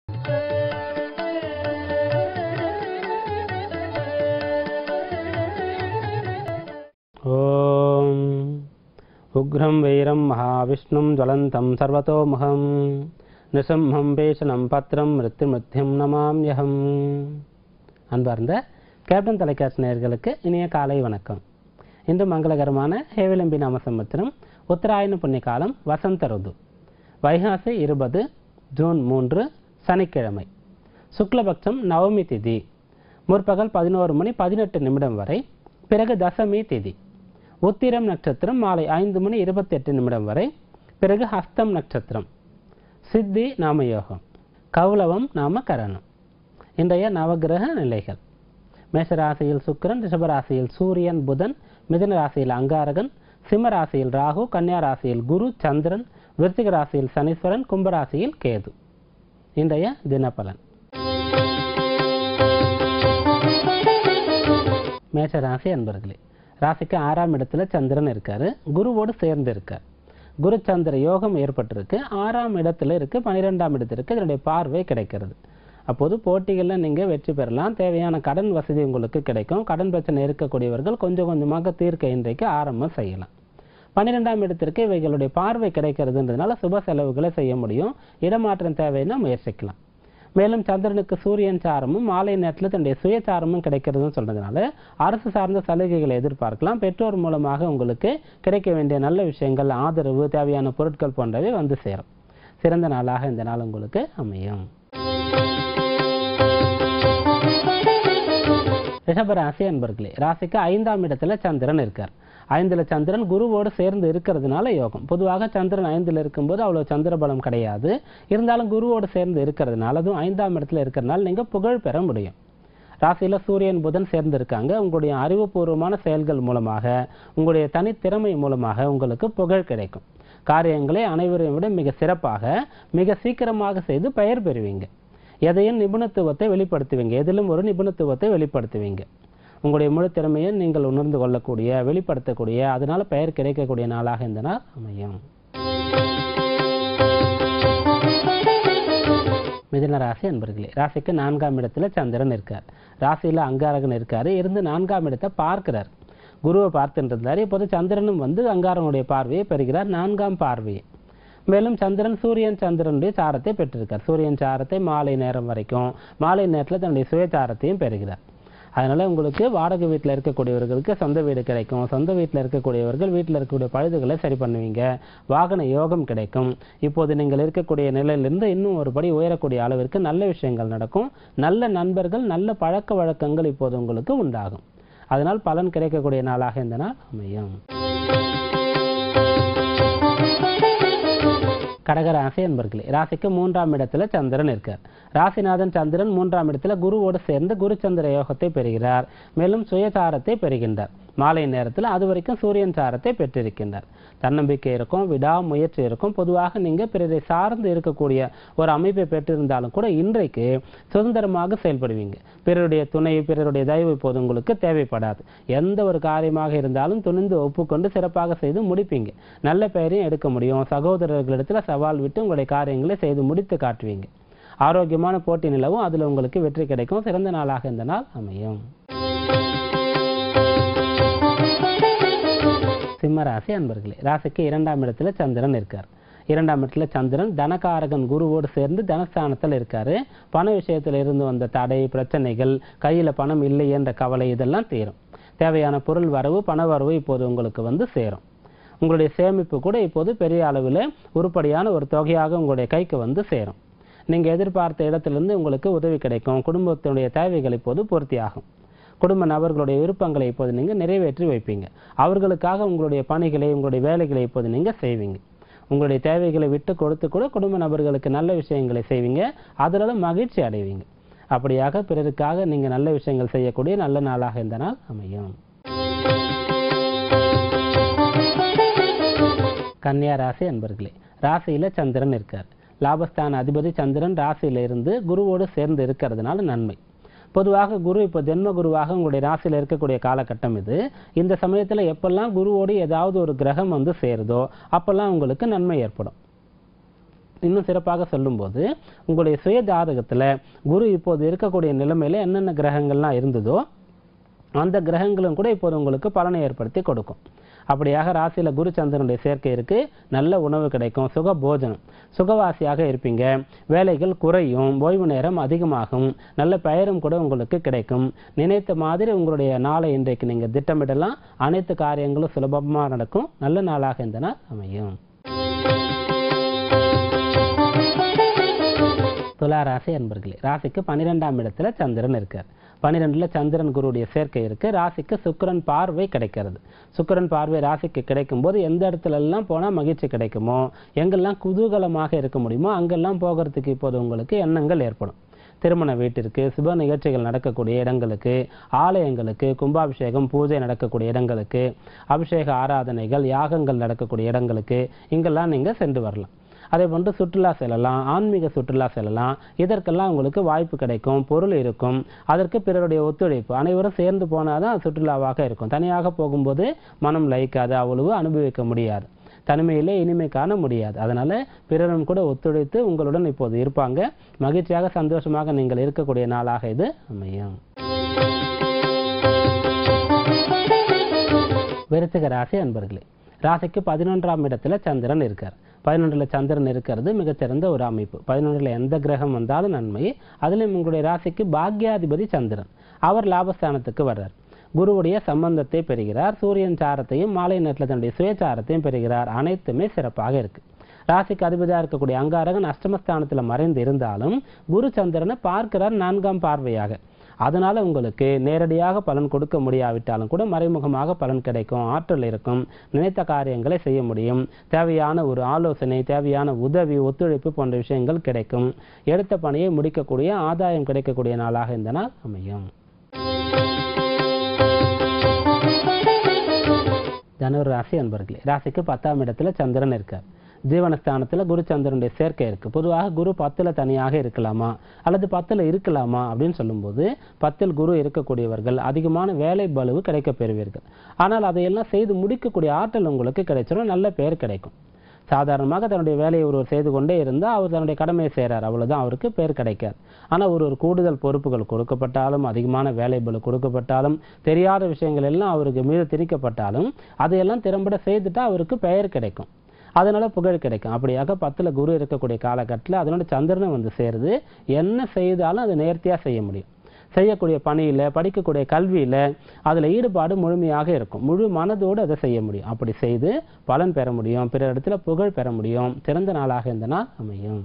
ॐ उग्रं वीरं महाविष्णुं ज्वलन्तं सर्वतोमुखं நிசம்ஹம் பேசனம் பத்திரம் மிருத்யுமிருத்யும் நமாம்யகம் அன்பார்ந்த கேப்டன் தொலைக்காட்சி நேயர்களுக்கு இனிய காலை வணக்கம் இன்று மங்களகரமான ஹேவிலம்பி நாம சம்பத்திரம் உத்தராயண புண்ணிய காலம் வசந்த ருது வைகாசி இருபது ஜூன் மூன்று சனிக்கிழமை சுக்லபக்ஷம் நவமி திதி முற்பகல் பதினோரு மணி பதினெட்டு நிமிடம் வரை பிறகு தசமி திதி உத்திரம் நட்சத்திரம் மாலை ஐந்து மணி இருபத்தெட்டு நிமிடம் வரை பிறகு ஹஸ்தம் நட்சத்திரம் சித்தி நாம யோகம் கௌலவம் நாம கரணம் இன்றைய நவகிரக நிலைகள் மேஷராசியில் சுக்கிரன் ரிஷபராசியில் சூரியன் புதன் மிதுன ராசியில் அங்காரகன் சிம்ம ராசியில் ராகு கன்னியா ராசியில் குரு சந்திரன் விருச்சிக ராசியில் சனீஸ்வரன் கும்பராசியில் கேது இன்றைய தினபலன் மேஷ ராசி அன்பர்களே ராசிக்கு ஆறாம் இடத்துல சந்திரன் இருக்காரு குருவோடு சேர்ந்து இருக்கார் குரு சந்திர யோகம் ஏற்பட்டிருக்கு ஆறாம் இடத்துல இருக்கு பன்னிரெண்டாம் இடத்திற்கு இதனுடைய பார்வை கிடைக்கிறது அப்போது போட்டிகளில் நீங்கள் வெற்றி பெறலாம் தேவையான கடன் வசதி உங்களுக்கு கிடைக்கும் கடன் பிரச்சனை இருக்கக்கூடியவர்கள் கொஞ்சம் கொஞ்சமாக தீர்க்க இன்றைக்கு ஆரம்பம் செய்யலாம் பன்னிரெண்டாம் இடத்திற்கு இவைகளுடைய பார்வை கிடைக்கிறதுன்றதுனால சுப செலவுகளை செய்ய முடியும் இடமாற்றம் தேவைன்னா முயற்சிக்கலாம் மேலும் சந்திரனுக்கு சூரியன் சாரமும் மாலை நேரத்தில் தன்னுடைய சுயச்சாரமும் கிடைக்கிறதுன்னு சொல்றதுனால அரசு சார்ந்த சலுகைகளை எதிர்பார்க்கலாம் பெற்றோர் மூலமாக உங்களுக்கு கிடைக்க வேண்டிய நல்ல விஷயங்கள் ஆதரவு தேவையான பொருட்கள் போன்றவை வந்து சேரும் சிறந்த நாளாக இந்த நாள் உங்களுக்கு அமையும் ரிஷபராசி அன்பர்களே ராசிக்கு ஐந்தாம் இடத்துல சந்திரன் இருக்கார் ஐந்துல சந்திரன் குருவோடு சேர்ந்து இருக்கிறதுனால யோகம் பொதுவாக சந்திரன் ஐந்துல இருக்கும்போது அவ்வளவு சந்திர பலம் கிடையாது இருந்தாலும் குருவோடு சேர்ந்து இருக்கிறதுனால அதுவும் ஐந்தாம் இடத்துல இருக்கிறதுனால நீங்க புகழ் பெற முடியும் ராசியில சூரியன் புதன் சேர்ந்து இருக்காங்க உங்களுடைய அறிவுபூர்வமான செயல்கள் மூலமாக உங்களுடைய தனித்திறமை மூலமாக உங்களுக்கு புகழ் கிடைக்கும் காரியங்களை அனைவரையும் விட மிக சிறப்பாக மிக சீக்கிரமாக செய்து பெயர் பெறுவீங்க எதையும் நிபுணத்துவத்தை வெளிப்படுத்துவீங்க எதிலும் ஒரு நிபுணத்துவத்தை வெளிப்படுத்துவீங்க உங்களுடைய முழு திறமையை நீங்கள் உணர்ந்து கொள்ளக்கூடிய வெளிப்படுத்தக்கூடிய அதனால பெயர் கிடைக்கக்கூடிய நாளாக இந்த நாள் அமையும் மிதுன ராசி அன்பர்களே ராசிக்கு நான்காம் இடத்துல சந்திரன் இருக்கார் ராசியில அங்காரகன் இருக்காரு இருந்து நான்காம் இடத்தை பார்க்கிறார் குருவை பார்த்துட்டு இருந்தார் இப்போது சந்திரனும் வந்து அங்காரனுடைய பார்வையை பெறுகிறார் நான்காம் பார்வையை மேலும் சந்திரன் சூரியன் சந்திரனுடைய சாரத்தை பெற்றிருக்கார் சூரியன் சாரத்தை மாலை நேரம் வரைக்கும் மாலை நேரத்தில் தன்னுடைய சுயசாரத்தையும் பெறுகிறார் அதனால உங்களுக்கு வாடகை வீட்டில் இருக்கக்கூடியவர்களுக்கு சொந்த வீடு கிடைக்கும் சொந்த வீட்டில் இருக்கக்கூடியவர்கள் வீட்டில் இருக்கக்கூடிய பழுதுகளை சரி பண்ணுவீங்க வாகன யோகம் கிடைக்கும் இப்போது நீங்கள் இருக்கக்கூடிய நிலையிலிருந்து இன்னும் ஒரு படி உயரக்கூடிய அளவிற்கு நல்ல விஷயங்கள் நடக்கும் நல்ல நண்பர்கள் நல்ல பழக்க வழக்கங்கள் இப்போது உங்களுக்கு உண்டாகும் அதனால் பலன் கிடைக்கக்கூடிய நாளாக இந்த நாள் அமையும் கடகராசி என்பர்களே ராசிக்கு மூன்றாம் இடத்துல சந்திரன் இருக்கார் ராசிநாதன் சந்திரன் மூன்றாம் இடத்துல குருவோடு சேர்ந்து குரு சந்திர யோகத்தை பெறுகிறார் மேலும் சுயசாரத்தை பெறுகின்றார் மாலை நேரத்தில் அது வரைக்கும் சூரியன் சாரத்தை பெற்றிருக்கின்றார் தன்னம்பிக்கை இருக்கும் விடாமுயற்சி இருக்கும் பொதுவாக நீங்க பிறரை சார்ந்து இருக்கக்கூடிய ஒரு அமைப்பை பெற்றிருந்தாலும் கூட இன்றைக்கு சுதந்திரமாக செயல்படுவீங்க பிறருடைய துணை பிறருடைய தயவு இப்போது உங்களுக்கு தேவைப்படாது எந்த ஒரு காரியமாக இருந்தாலும் துணிந்து ஒப்புக்கொண்டு சிறப்பாக செய்து முடிப்பீங்க நல்ல பெயரையும் எடுக்க முடியும் சகோதரர்களிடத்துல சவால் விட்டு உங்களுடைய காரியங்களை செய்து முடித்து காட்டுவீங்க ஆரோக்கியமான போட்டி நிலவும் அதுல உங்களுக்கு வெற்றி கிடைக்கும் சிறந்த நாளாக இந்த நாள் அமையும் சிம்ம ராசி அன்பர்களே ராசிக்கு இரண்டாம் இடத்துல சந்திரன் இருக்கார் இரண்டாம் இடத்துல சந்திரன் தனகாரகன் குருவோடு சேர்ந்து தனஸ்தானத்தில் இருக்காரு பண விஷயத்துல இருந்து வந்த தடை பிரச்சனைகள் கையில பணம் இல்லை என்ற கவலை இதெல்லாம் தீரும் தேவையான பொருள் வரவு பண வரவு இப்போது உங்களுக்கு வந்து சேரும் உங்களுடைய சேமிப்பு கூட இப்போது பெரிய அளவில் உருப்படியான ஒரு தொகையாக உங்களுடைய கைக்கு வந்து சேரும் நீங்க எதிர்பார்த்த இடத்திலிருந்து உங்களுக்கு உதவி கிடைக்கும் குடும்பத்தினுடைய தேவைகள் இப்போது பூர்த்தியாகும் குடும்ப நபர்களுடைய விருப்பங்களை இப்போது நீங்க நிறைவேற்றி வைப்பீங்க அவர்களுக்காக உங்களுடைய பணிகளை உங்களுடைய வேலைகளை இப்போது நீங்க செய்வீங்க உங்களுடைய தேவைகளை விட்டு கொடுத்து கூட குடும்ப நபர்களுக்கு நல்ல விஷயங்களை செய்வீங்க அதனால மகிழ்ச்சி அடைவீங்க அப்படியாக பிறருக்காக நீங்க நல்ல விஷயங்கள் செய்யக்கூடிய நல்ல நாளாக இந்த நாள் அமையும் கன்னியா ராசி அன்பர்களே ராசியில சந்திரன் இருக்கார் லாபஸ்தான அதிபதி சந்திரன் ராசியில இருந்து குருவோடு சேர்ந்து இருக்கிறதுனால நன்மை பொதுவாக குரு இப்போ ஜென்ம குருவாக உங்களுடைய ராசியில் இருக்கக்கூடிய காலகட்டம் இது இந்த சமயத்தில் எப்பெல்லாம் குருவோடு ஏதாவது ஒரு கிரகம் வந்து சேருதோ அப்பெல்லாம் உங்களுக்கு நன்மை ஏற்படும் இன்னும் சிறப்பாக சொல்லும்போது உங்களுடைய சுய ஜாதகத்துல குரு இப்போது இருக்கக்கூடிய நிலைமையில என்னென்ன கிரகங்கள்லாம் இருந்ததோ அந்த கிரகங்களும் கூட இப்போது உங்களுக்கு பலனை ஏற்படுத்தி கொடுக்கும் அப்படியாக ராசியில குரு சந்திரனுடைய சேர்க்கை இருக்கு நல்ல உணவு கிடைக்கும் சுக போஜனம் சுகவாசியாக இருப்பீங்க வேலைகள் குறையும் ஓய்வு நேரம் அதிகமாகும் நல்ல பெயரும் கூட உங்களுக்கு கிடைக்கும் நினைத்த மாதிரி உங்களுடைய நாளை இன்றைக்கு நீங்க திட்டமிடலாம் அனைத்து காரியங்களும் சுலபமா நடக்கும் நல்ல நாளாக இந்த நாள் அமையும் துலா ராசி அன்பர்களே ராசிக்கு பன்னிரெண்டாம் இடத்துல சந்திரன் இருக்கார் பன்னிரெண்டுல சந்திரன் குருவுடைய சேர்க்கை இருக்கு ராசிக்கு சுக்கிரன் பார்வை கிடைக்கிறது சுக்கிரன் பார்வை ராசிக்கு கிடைக்கும் போது எந்த இடத்துல எல்லாம் போனா மகிழ்ச்சி கிடைக்குமோ எங்கெல்லாம் குதூகலமாக இருக்க முடியுமோ அங்கெல்லாம் போகிறதுக்கு இப்போது உங்களுக்கு எண்ணங்கள் ஏற்படும் திருமண வீட்டிற்கு சுப நிகழ்ச்சிகள் நடக்கக்கூடிய இடங்களுக்கு ஆலயங்களுக்கு கும்பாபிஷேகம் பூஜை நடக்கக்கூடிய இடங்களுக்கு அபிஷேக ஆராதனைகள் யாகங்கள் நடக்கக்கூடிய இடங்களுக்கு இங்கெல்லாம் நீங்க சென்று வரலாம் அதே போன்று சுற்றுலா செல்லலாம் ஆன்மீக சுற்றுலா செல்லலாம் இதற்கெல்லாம் உங்களுக்கு வாய்ப்பு கிடைக்கும் பொருள் இருக்கும் அதற்கு பிறருடைய ஒத்துழைப்பு அனைவரும் சேர்ந்து போனாதான் அது சுற்றுலாவாக இருக்கும் தனியாக போகும்போது மனம் லயிக்காது அவ்வளவு அனுபவிக்க முடியாது தனிமையிலே இனிமை காண முடியாது அதனால பிறரும் கூட ஒத்துழைத்து உங்களுடன் இப்போது இருப்பாங்க மகிழ்ச்சியாக சந்தோஷமாக நீங்கள் இருக்கக்கூடிய நாளாக இது அமையும் விருச்சிக ராசி அன்பர்களே ராசிக்கு பதினொன்றாம் இடத்துல சந்திரன் இருக்கார் பதினொன்றுல சந்திரன் இருக்கிறது மிகச்சிறந்த ஒரு அமைப்பு பதினொன்றுல எந்த கிரகம் வந்தாலும் நன்மை அதிலும் உங்களுடைய ராசிக்கு பாக்யாதிபதி சந்திரன் அவர் லாபஸ்தானத்துக்கு வர்றார் குருவுடைய சம்பந்தத்தை பெறுகிறார் சூரியன் சாரத்தையும் மாலை நேரத்தில் தன்னுடைய சுயச்சாரத்தையும் பெறுகிறார் அனைத்துமே சிறப்பாக இருக்கு ராசிக்கு அதிபதியாக இருக்கக்கூடிய அங்காரகன் அஷ்டமஸ்தானத்தில் மறைந்து இருந்தாலும் குரு சந்திரனை பார்க்கிறார் நான்காம் பார்வையாக அதனால உங்களுக்கு நேரடியாக பலன் கொடுக்க முடியாவிட்டாலும் கூட மறைமுகமாக பலன் கிடைக்கும் ஆற்றல் இருக்கும் நினைத்த காரியங்களை செய்ய முடியும் தேவையான ஒரு ஆலோசனை தேவையான உதவி ஒத்துழைப்பு போன்ற விஷயங்கள் கிடைக்கும் எடுத்த பணியை முடிக்கக்கூடிய ஆதாயம் கிடைக்கக்கூடிய நாளாக இந்த நாள் அமையும் தனுர் ராசி அன்பர்களே ராசிக்கு பத்தாம் இடத்துல சந்திரன் இருக்கார் ஜீவனஸ்தானத்துல குரு சந்திரனுடைய சேர்க்கை இருக்கு பொதுவாக குரு பத்துல தனியாக இருக்கலாமா அல்லது பத்துல இருக்கலாமா அப்படின்னு சொல்லும்போது பத்தில் குரு இருக்கக்கூடியவர்கள் அதிகமான வேலை பலுவு கிடைக்க பெறுவீர்கள் ஆனால் அதையெல்லாம் செய்து முடிக்கக்கூடிய ஆற்றல் உங்களுக்கு கிடைச்சிடும் நல்ல பெயர் கிடைக்கும் சாதாரணமாக தன்னுடைய வேலையை ஒருவர் செய்து கொண்டே இருந்தால் அவர் தன்னுடைய கடமையை செய்கிறார் அவ்வளவுதான் அவருக்கு பேர் கிடைக்காது ஆனால் ஒரு ஒரு கூடுதல் பொறுப்புகள் கொடுக்கப்பட்டாலும் அதிகமான வேலை பளு கொடுக்கப்பட்டாலும் தெரியாத விஷயங்கள் எல்லாம் அவருக்கு மீது திணிக்கப்பட்டாலும் அதையெல்லாம் திறம்பட செய்துட்டா அவருக்கு பெயர் கிடைக்கும் அதனால புகழ் கிடைக்கும் அப்படியாக பத்துல குரு இருக்கக்கூடிய காலகட்டத்தில் அதனோட சந்திரனை வந்து சேருது என்ன செய்தாலும் அதை நேர்த்தியா செய்ய முடியும் செய்யக்கூடிய பணியில படிக்கக்கூடிய கல்வியில அதுல ஈடுபாடு முழுமையாக இருக்கும் முழு மனதோடு அதை செய்ய முடியும் அப்படி செய்து பலன் பெற முடியும் பிற இடத்துல புகழ் பெற முடியும் சிறந்த நாளாக இந்த நாள் அமையும்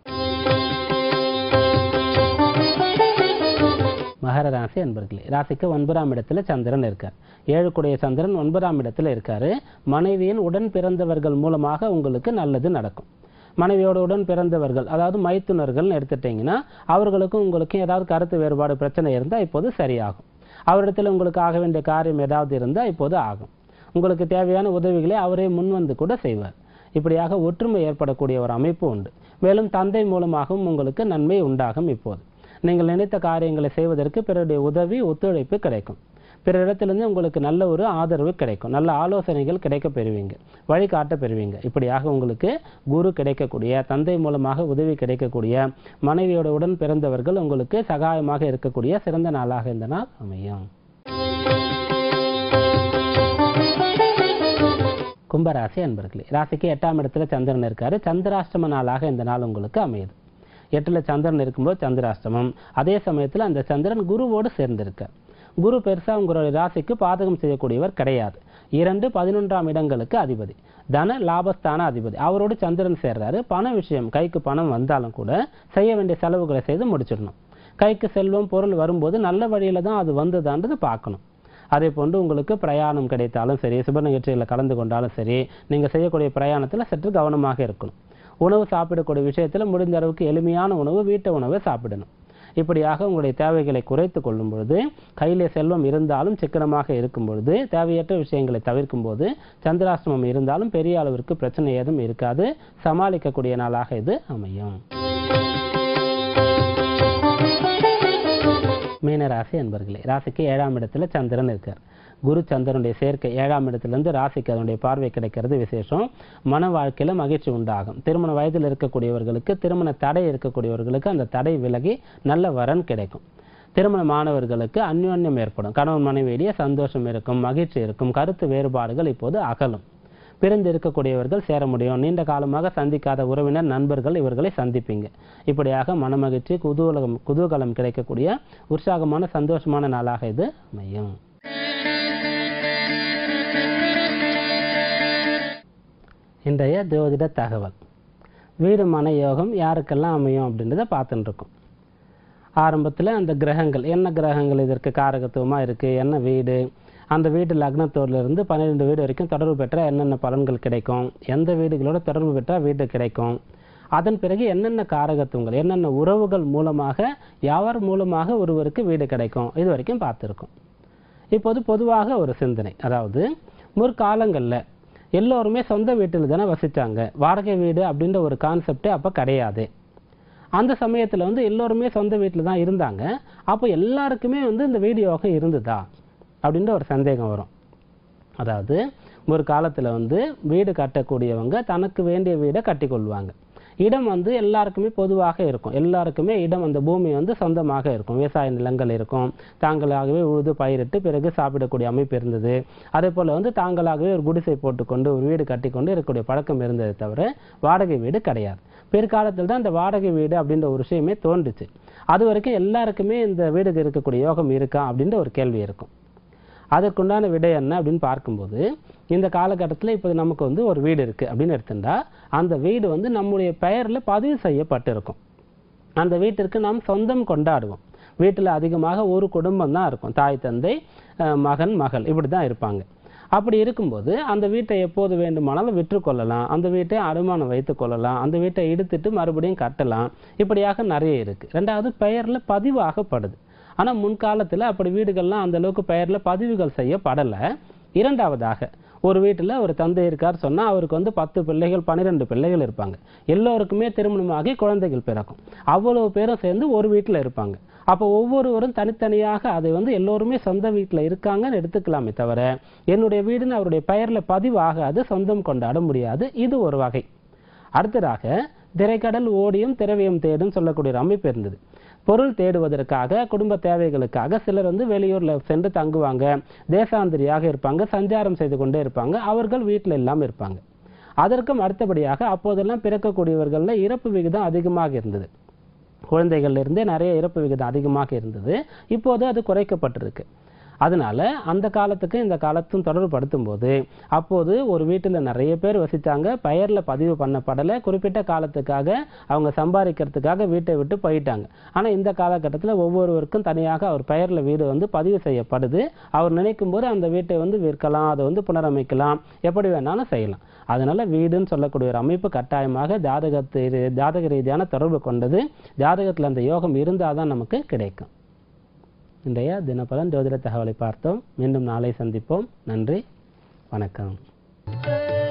மகர ராசி அன்பர்களே ராசிக்கு ஒன்பதாம் இடத்துல சந்திரன் இருக்கார் ஏழுக்குடைய சந்திரன் ஒன்பதாம் இடத்துல இருக்காரு மனைவியின் உடன் பிறந்தவர்கள் மூலமாக உங்களுக்கு நல்லது நடக்கும் மனைவியோட உடன் பிறந்தவர்கள் அதாவது மைத்துனர்கள்னு எடுத்துட்டீங்கன்னா அவர்களுக்கும் உங்களுக்கும் ஏதாவது கருத்து வேறுபாடு பிரச்சனை இருந்தால் இப்போது சரியாகும் அவரிடத்துல உங்களுக்கு ஆக வேண்டிய காரியம் ஏதாவது இருந்தால் இப்போது ஆகும் உங்களுக்கு தேவையான உதவிகளை அவரே முன்வந்து கூட செய்வார் இப்படியாக ஒற்றுமை ஏற்படக்கூடிய ஒரு அமைப்பு உண்டு மேலும் தந்தை மூலமாகவும் உங்களுக்கு நன்மை உண்டாகும் இப்போது நீங்கள் நினைத்த காரியங்களை செய்வதற்கு பிறருடைய உதவி ஒத்துழைப்பு கிடைக்கும் பிற இடத்திலிருந்து உங்களுக்கு நல்ல ஒரு ஆதரவு கிடைக்கும் நல்ல ஆலோசனைகள் கிடைக்க பெறுவீங்க வழிகாட்ட பெறுவீங்க இப்படியாக உங்களுக்கு குரு கிடைக்கக்கூடிய தந்தை மூலமாக உதவி கிடைக்கக்கூடிய மனைவியோட உடன் பிறந்தவர்கள் உங்களுக்கு சகாயமாக இருக்கக்கூடிய சிறந்த நாளாக இந்த நாள் அமையும் கும்பராசி அன்பர்களே ராசிக்கு எட்டாம் இடத்துல சந்திரன் இருக்காரு சந்திராஷ்டம நாளாக இந்த நாள் உங்களுக்கு அமையுது எட்டுல சந்திரன் இருக்கும்போது சந்திராஷ்டமம் அதே சமயத்துல அந்த சந்திரன் குருவோடு சேர்ந்திருக்கார் குரு பெருசா உங்களுடைய ராசிக்கு பாதகம் செய்யக்கூடியவர் கிடையாது இரண்டு பதினொன்றாம் இடங்களுக்கு அதிபதி தன லாபஸ்தான அதிபதி அவரோடு சந்திரன் சேர்றாரு பண விஷயம் கைக்கு பணம் வந்தாலும் கூட செய்ய வேண்டிய செலவுகளை செய்து முடிச்சிடணும் கைக்கு செல்வம் பொருள் வரும்போது நல்ல வழியில தான் அது வந்ததான்றது பார்க்கணும் அதே போன்று உங்களுக்கு பிரயாணம் கிடைத்தாலும் சரி சுப நிகழ்ச்சிகளில் கலந்து கொண்டாலும் சரி நீங்க செய்யக்கூடிய பிரயாணத்துல சற்று கவனமாக இருக்கணும் உணவு சாப்பிடக்கூடிய விஷயத்துல முடிந்த அளவுக்கு எளிமையான உணவு வீட்டு உணவை சாப்பிடணும் இப்படியாக உங்களுடைய தேவைகளை குறைத்து கொள்ளும் பொழுது கையிலே செல்வம் இருந்தாலும் சிக்கனமாக இருக்கும் பொழுது தேவையற்ற விஷயங்களை தவிர்க்கும் போது சந்திராசிரமம் இருந்தாலும் பெரிய அளவிற்கு பிரச்சனை ஏதும் இருக்காது சமாளிக்கக்கூடிய நாளாக இது அமையும் மீன ராசி அன்பர்களே ராசிக்கு ஏழாம் இடத்துல சந்திரன் இருக்கார் குரு சந்திரனுடைய சேர்க்கை ஏழாம் இடத்திலிருந்து ராசிக்கு அதனுடைய பார்வை கிடைக்கிறது விசேஷம் மன வாழ்க்கையில மகிழ்ச்சி உண்டாகும் திருமண வயதில் இருக்கக்கூடியவர்களுக்கு திருமண தடை இருக்கக்கூடியவர்களுக்கு அந்த தடை விலகி நல்ல வரன் கிடைக்கும் திருமண மாணவர்களுக்கு அந்யோன்யம் ஏற்படும் கணவன் மனைவியிடையே சந்தோஷம் இருக்கும் மகிழ்ச்சி இருக்கும் கருத்து வேறுபாடுகள் இப்போது அகலும் பிரிந்து இருக்கக்கூடியவர்கள் சேர முடியும் நீண்ட காலமாக சந்திக்காத உறவினர் நண்பர்கள் இவர்களை சந்திப்பீங்க இப்படியாக மனமகிழ்ச்சி குதூகலம் குதூகலம் கிடைக்கக்கூடிய உற்சாகமான சந்தோஷமான நாளாக இது அமையும் இன்றைய ஜோதிட தகவல் வீடு மன யோகம் யாருக்கெல்லாம் அமையும் அப்படின்றத பார்த்துட்டு இருக்கோம் ஆரம்பத்தில் அந்த கிரகங்கள் என்ன கிரகங்கள் இதற்கு காரகத்துவமாக இருக்குது என்ன வீடு அந்த வீடு லக்னத்தோர்ல இருந்து பன்னிரெண்டு வீடு வரைக்கும் தொடர்பு பெற்றால் என்னென்ன பலன்கள் கிடைக்கும் எந்த வீடுகளோட தொடர்பு பெற்றால் வீடு கிடைக்கும் அதன் பிறகு என்னென்ன காரகத்துவங்கள் என்னென்ன உறவுகள் மூலமாக யாவர் மூலமாக ஒருவருக்கு வீடு கிடைக்கும் இது வரைக்கும் பார்த்துருக்கோம் இப்போது பொதுவாக ஒரு சிந்தனை அதாவது முற்காலங்களில் எல்லோருமே சொந்த வீட்டில் தானே வசித்தாங்க வாடகை வீடு அப்படின்ற ஒரு கான்செப்டே அப்போ கிடையாது அந்த சமயத்தில் வந்து எல்லோருமே சொந்த வீட்டில் தான் இருந்தாங்க அப்போ எல்லாருக்குமே வந்து இந்த வீடு யோகம் இருந்ததா அப்படின்ற ஒரு சந்தேகம் வரும் அதாவது ஒரு காலத்தில் வந்து வீடு கட்டக்கூடியவங்க தனக்கு வேண்டிய வீடை கட்டிக்கொள்வாங்க இடம் வந்து எல்லாருக்குமே பொதுவாக இருக்கும் எல்லாருக்குமே இடம் அந்த பூமி வந்து சொந்தமாக இருக்கும் விவசாய நிலங்கள் இருக்கும் தாங்களாகவே உழுது பயிரிட்டு பிறகு சாப்பிடக்கூடிய அமைப்பு இருந்தது அதே போல் வந்து தாங்களாகவே ஒரு குடிசை போட்டுக்கொண்டு ஒரு வீடு கட்டிக்கொண்டு இருக்கக்கூடிய பழக்கம் இருந்ததை தவிர வாடகை வீடு கிடையாது பிற்காலத்தில் தான் இந்த வாடகை வீடு அப்படின்ற ஒரு விஷயமே தோன்றுச்சு அது வரைக்கும் எல்லாருக்குமே இந்த வீடுக்கு இருக்கக்கூடிய யோகம் இருக்கா அப்படின்ற ஒரு கேள்வி இருக்கும் அதற்குண்டான விடை என்ன அப்படின்னு பார்க்கும்போது இந்த காலகட்டத்தில் இப்போ நமக்கு வந்து ஒரு வீடு இருக்குது அப்படின்னு எடுத்துட்டா அந்த வீடு வந்து நம்முடைய பெயரில் பதிவு செய்யப்பட்டிருக்கும் அந்த வீட்டிற்கு நாம் சொந்தம் கொண்டாடுவோம் வீட்டில் அதிகமாக ஒரு குடும்பம் தான் இருக்கும் தாய் தந்தை அஹ், மகன் மகள் இப்படி தான் இருப்பாங்க அப்படி இருக்கும்போது அந்த வீட்டை எப்போது வேண்டுமானாலும் விற்றுக்கொள்ளலாம் அந்த வீட்டை அனுமானம் வைத்துக் கொள்ளலாம் அந்த வீட்டை இடித்துட்டு மறுபடியும் கட்டலாம் இப்படியாக நிறைய இருக்கு ரெண்டாவது பெயரில் பதிவாகப்படுது ஆனால் முன்காலத்தில் அப்படி வீடுகள்லாம் அந்த அளவுக்கு பெயரில் பதிவுகள் செய்யப்படலை இரண்டாவதாக ஒரு வீட்டில் ஒரு தந்தை இருக்கார் சொன்னால் அவருக்கு வந்து பத்து பிள்ளைகள் பன்னிரெண்டு பிள்ளைகள் இருப்பாங்க எல்லோருக்குமே திருமணமாகி குழந்தைகள் பிறக்கும் அவ்வளவு பேரும் சேர்ந்து ஒரு வீட்டில் இருப்பாங்க அப்போ ஒவ்வொருவரும் தனித்தனியாக அதை வந்து எல்லோருமே சொந்த வீட்டில் இருக்காங்கன்னு எடுத்துக்கலாமே தவிர என்னுடைய வீடுன்னு அவருடைய பெயரில் பதிவாகாது சொந்தம் கொண்டாட முடியாது இது ஒரு வகை அடுத்ததாக திரைக்கடல் ஓடியும் திரவியம் தேடும் சொல்லக்கூடிய ஒரு அமைப்பு இருந்தது பொருள் தேடுவதற்காக குடும்ப தேவைகளுக்காக சிலர் வந்து வெளியூர்ல சென்று தங்குவாங்க தேசாந்திரியாக இருப்பாங்க சஞ்சாரம் செய்து கொண்டே இருப்பாங்க அவர்கள் வீட்டில் இல்லாமல் இருப்பாங்க அதற்கும் அடுத்தபடியாக அப்போதெல்லாம் பிறக்கக்கூடியவர்களில் இறப்பு விகிதம் அதிகமாக இருந்தது குழந்தைகள்ல இருந்தே நிறைய இறப்பு விகிதம் அதிகமாக இருந்தது இப்போது அது குறைக்கப்பட்டிருக்கு அதனால அந்த காலத்துக்கு இந்த காலத்தும் தொடர்புபடுத்தும் போது அப்போது ஒரு வீட்டில் நிறைய பேர் வசித்தாங்க பெயர்ல பதிவு பண்ணப்படலை குறிப்பிட்ட காலத்துக்காக அவங்க சம்பாதிக்கிறதுக்காக வீட்டை விட்டு போயிட்டாங்க ஆனா இந்த காலகட்டத்தில் ஒவ்வொருவருக்கும் தனியாக அவர் பெயர்ல வீடு வந்து பதிவு செய்யப்படுது அவர் நினைக்கும் போது அந்த வீட்டை வந்து விற்கலாம் அதை வந்து புனரமைக்கலாம் எப்படி வேணாலும் செய்யலாம் அதனால வீடுன்னு சொல்லக்கூடிய ஒரு அமைப்பு கட்டாயமாக ஜாதகத்து ஜாதக ரீதியான தொடர்பு கொண்டது ஜாதகத்தில் அந்த யோகம் இருந்தால் தான் நமக்கு கிடைக்கும் இன்றைய தினப்பலன் ஜோதிட தகவலை பார்த்தோம் மீண்டும் நாளை சந்திப்போம் நன்றி வணக்கம்